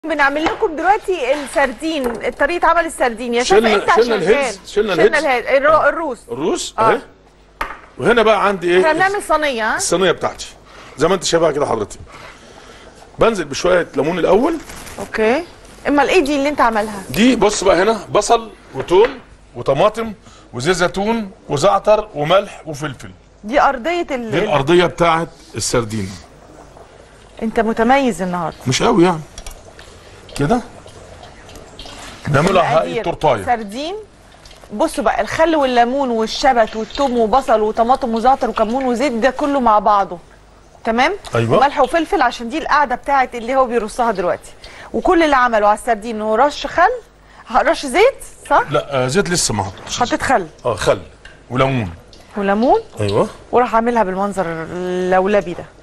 بنعمل لكم دلوقتي السردين طريقه عمل السردين يا شيف شلنا- انت شلنا عشان الهيدز- كان. شلنا شلنا الهيدز. الهيد الرو- الروس الروس آه. اهي وهنا بقى عندي احنا ايه بنعمل صينيه ها؟ الصينيه بتاعتي زي ما انت شايفها كده حضرتك بنزل بشويه ليمون الاول اوكي اما الايه دي اللي انت عملها دي بص بقى هنا بصل وتوم وطماطم وزيت زيتون وزعتر وملح وفلفل دي ارضيه دي ال... الارضيه بتاعت السردين انت متميز النهارده مش قوي يعني كده نعملها هاي مقادير التورتايه سردين بصوا بقى الخل والليمون والشبت والثوم وبصل وطماطم وزعتر وكمون وزيت ده كله مع بعضه تمام أيوة. وملح وفلفل عشان دي القعده بتاعت اللي هو بيرصها دلوقتي وكل اللي عمله على السردين هو رش خل رش زيت صح لا آه زيت لسه ما حطيتش حطيت خل اه خل وليمون وليمون ايوه وراح اعملها بالمنظر اللولبي ده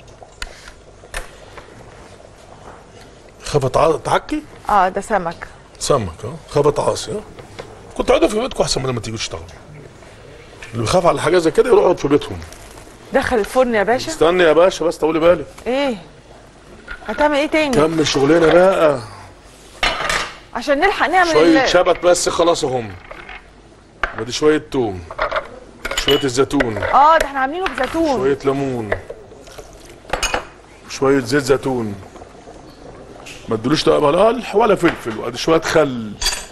خفت ع- تعكي اه ده سمك سمك اه خبط عاصي اه كنت قاعده في بيتكم احسن بدل ما تيجوا تشتغلوا اللي بيخاف على حاجه زي كده يروح يقعد في بيتهم دخل الفرن يا باشا استني يا باشا بس طولي بالك ايه هتعمل ايه تاني كمل شغلنا بقى عشان نلحق نعمل شويه ال- شبت بس خلاص اهم ودي شويه توم شويه الزيتون اه ده احنا عاملينه بزيتون شويه ليمون شويه زيت زيتون ما تدلوش ده ملح ولا فلفل وادي شويه خل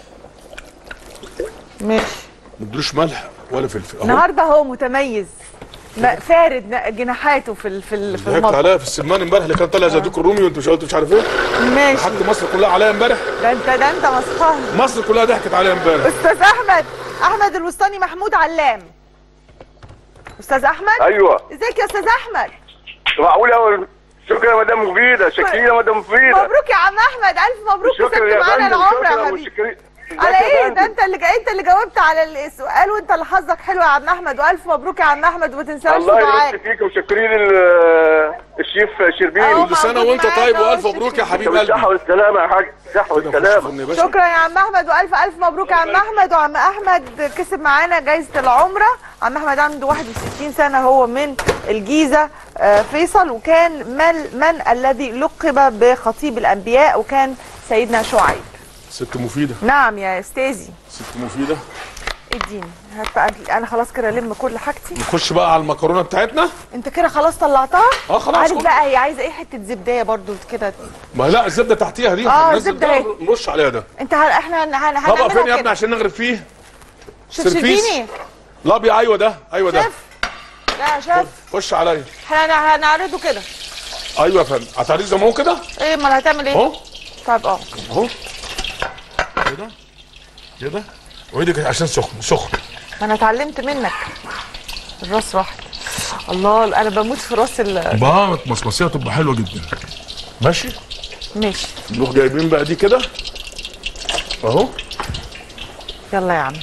ماشي ما تدلوش ملح ولا فلفل اهو النهارده هو متميز ما- فارد ن- جناحاته في ال- في ال- في ضحكت المطبخ عليها في السمان امبارح اللي كان طالع زي دوك الرومي وانت مش قلت مش عارف ايه ماشي ضحكت مصر كلها عليا امبارح ده انت ده انت مسخره مصر كلها ضحكت عليا امبارح استاذ احمد احمد الوسطاني محمود علام استاذ احمد ايوه ازيك يا استاذ احمد معقول أوي شكرا يا مدام مفيده شكرا يا مدام مفيده مبروك يا عم احمد الف مبروك شكرا كسبت يا معانا فندم العمر يا شكرا حبيبي وشكرا على ايه ده انت اللي جا... انت اللي جاوبت على السؤال وانت اللي حظك حلو يا عم احمد والف مبروك يا عم احمد وما تنساش الله يبارك دعائك فيك وشكرين ال- الشيف شربين أهو كل سنه موجود وانت معانا طيب أهو والف الشيف مبروك يا شربين. حبيب بالصحه قلبي والسلامه يا حاج الصحه كده خش والسلامه فن يا باشا. شكرا يا عم احمد والف الف مبروك يا عم احمد وعم احمد كسب معانا جايزه العمره عم احمد عنده 61 سنه هو من الجيزه آه، فيصل وكان من من الذي لقب بخطيب الانبياء وكان سيدنا شعيب ست مفيده نعم يا استاذي ست مفيده اديني هات بقى انا خلاص كده الم كل حاجتي نخش بقى على المكرونه بتاعتنا انت كده خلاص طلعتها اه خلاص عارف خلاص. بقى هي عايزه ايه حته زبديه برضو كده ما لا الزبده تحتيها دي آه، هننزل الزبدة ده اهي. نرش عليها ده انت ه... احنا هن... هن... طبق فين يا هنعملها ابني كده عشان نغرف فيه شوف سيرفيس. شربيني لا بي ايوه ده ايوه ده شيف لا يا شيف خش عليا احنا هن- هنعرضه كده ايوه يا فندم هتعرضي زي ما هو كده ايه امال هتعمل ايه اهو طيب اه اهو كده كده وايدك عشان سخن سخن ما انا اتعلمت منك الراس راحت الله انا بموت في راس ال بقى مصمصيه تبقى حلوه جدا ماشي ماشي نروح جايبين بقى دي كده اهو يلا يا عم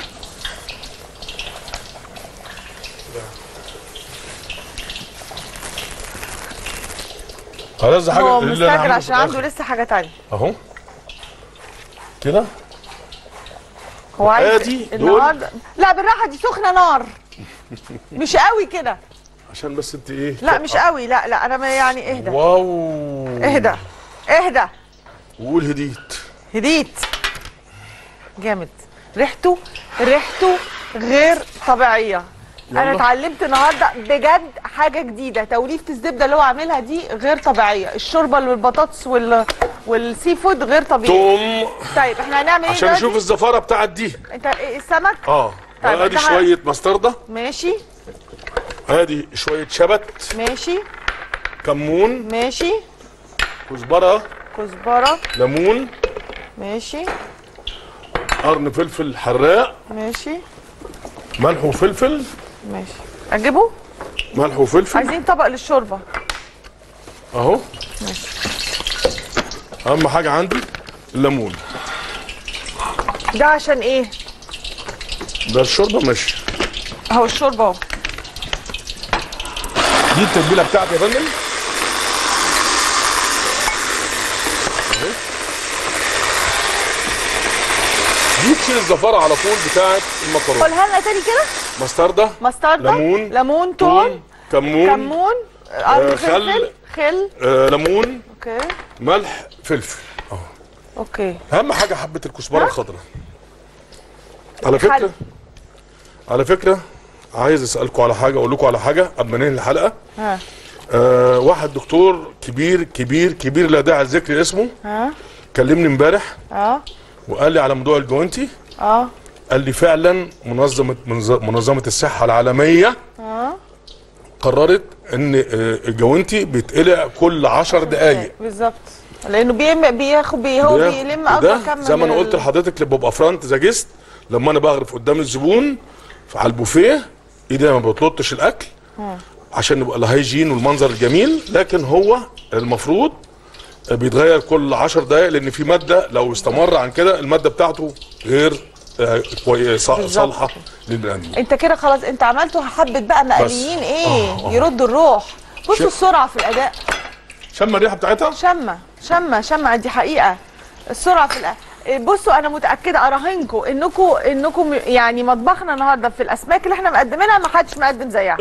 خلاص حاجه هو اللي أنا مستعجل هعمله في عشان عنده الآخر. لسه حاجه تانية اهو كده هو عايز آدي دول. النهارده لا بالراحه دي سخنه نار مش قوي كده عشان بس انت ايه لا مش قوي لا لا انا ما- يعني اهدى واو اهدى اهدى وقول هديت هديت جامد ريحته ريحته غير طبيعيه انا يلا. اتعلمت النهارده بجد حاجه جديده توليفه الزبده اللي هو عاملها دي غير طبيعيه الشوربه والبطاطس وال والسي فود غير طبيعي توم طيب احنا هنعمل ايه عشان دلوقتي؟ نشوف الزفاره بتاعت دي انت إيه السمك اه طيب، ادي ده ه- شويه مستردة ماشي ادي شويه شبت ماشي كمون ماشي كزبره كزبره ليمون ماشي قرن فلفل حراق ماشي ملح وفلفل ماشي اجيبه ملح وفلفل عايزين طبق للشوربه اهو ماشي اهم حاجه عندي الليمون ده عشان ايه ده الشوربه ماشي اهو الشوربه اهو دي التتبيله بتاعتي يا فندم أهو. دي تشيل الزفاره على طول بتاعت المكرونه قولها لنا تاني كده مستردة مستردة ليمون ليمون توم كمون كمون قرن آه، فلفل خل. خل آه ليمون اوكي ملح فلفل اوكي اهم حاجه حبه الكزبره ها؟ الخضراء على الحل. فكره على فكره عايز اسالكم على حاجه اقول لكم على حاجه قبل ما ننهي الحلقه ها آه واحد دكتور كبير كبير كبير لا داعي لذكر اسمه ها كلمني امبارح اه وقال لي على موضوع الجوانتي اه قال لي فعلا منظمه منظ- منظمه الصحه العالميه اه قررت ان آه، الجوانتي بيتقلع كل 10 دقائق بالظبط لانه بيم بياخد بي هو ده- بيلم اكبر وده كم زي ما من انا قلت ال- لحضرتك اللي ببقى فرونت ذا جيست لما انا بغرف قدام الزبون على البوفيه ايدي ما بتلطش الاكل عشان يبقى الهيجين والمنظر الجميل لكن هو المفروض بيتغير كل 10 دقائق لان في ماده لو استمر عن كده الماده بتاعته غير آه، كوي- ص- بالظبط. صالحه للبني انت كده خلاص انت عملته حبه بقى مقليين ايه آه، آه. يردوا الروح بصوا شوف. السرعه في الاداء شم الريحه بتاعتها شمه شمه شمه دي حقيقه السرعه في الأ... بصوا انا متاكده اراهنكم انكم انكم يعني مطبخنا النهارده في الاسماك اللي احنا مقدمينها ما حدش مقدم زيها